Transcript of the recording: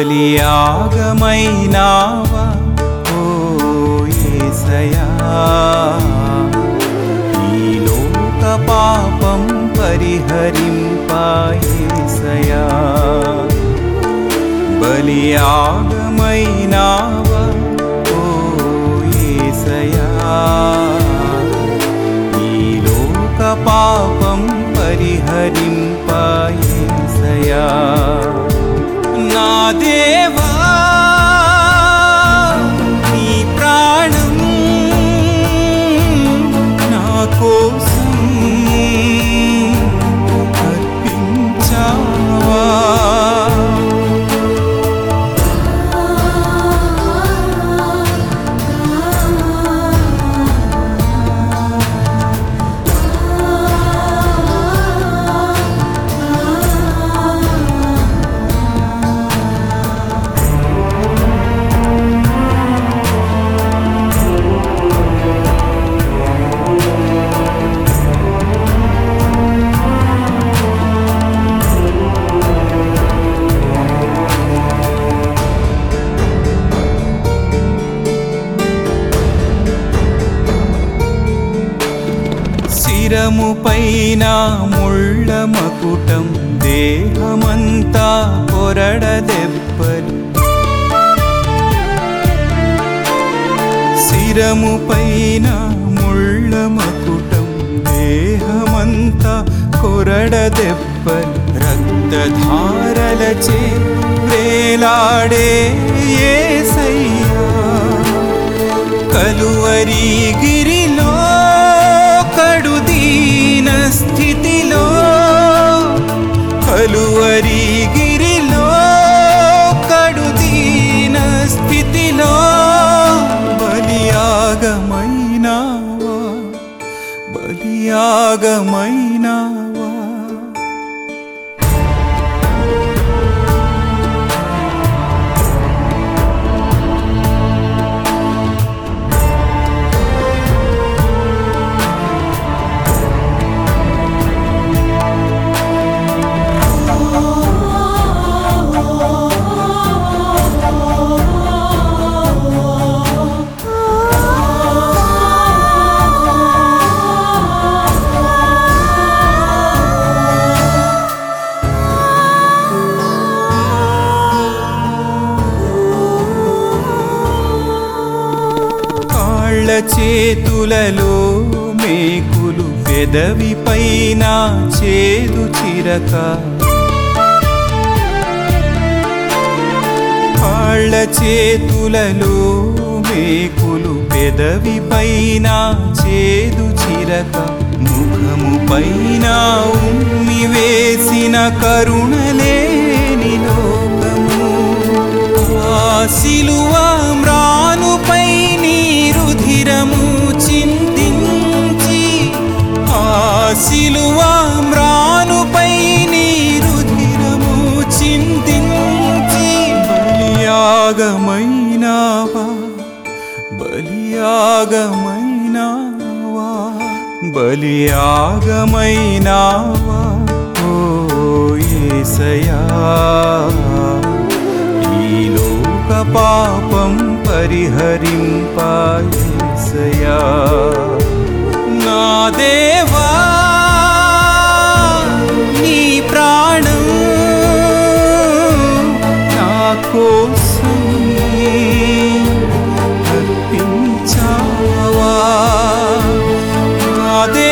బలియాగమైనావా ఓ యేసయ్యా ఈ లోక పాపం పరిహరింపాయేసయా బలియాగమైనావా ఓ యేసయా ఈ లోక పాపం పరిహరింపాయేసయా నా దేవా నీ ప్రాణం నా కోసం అర్పించావా శిరము పైన ముళ్ళ మకుటం దేహమంతా కొరడ దెబ్బలు శిరము పైన ముళ్ళ మకుటం దేహమంతా కొరడ దెబ్బలు రక్తధారలచే వేలాడే యేసయ్యా కలువరి గిరిలో కడుదీన స్థితిలో కలువరి గిరిలో కడుదీన స్థితిలో బలియాగమైనావా బలియాగమైనావా కాళ్ళ చేతులలో మేకులు పెదవి పైన చేదు చిరక కాళ్ళ చేతులలో మేకులు పెదవి పైన చేదు చిరక ముఖము పైన ఉమ్మి వేసిన కరుణలేని లోకము ఆ సిలువ మ్రానుపై నీ రుధిరము చిందించి ఆ సిలువ మ్రానుపై నీ రుధిరము చిందించి బలియాగమైనావా బలియాగమైనావా బలియాగమైనావా ఓ యేసయ్యా ఈ లోక పాపం పరిహరింపాయేసయా నా దేవా నీ ప్రాణం నా కోసం అర్పించావా నా దేవా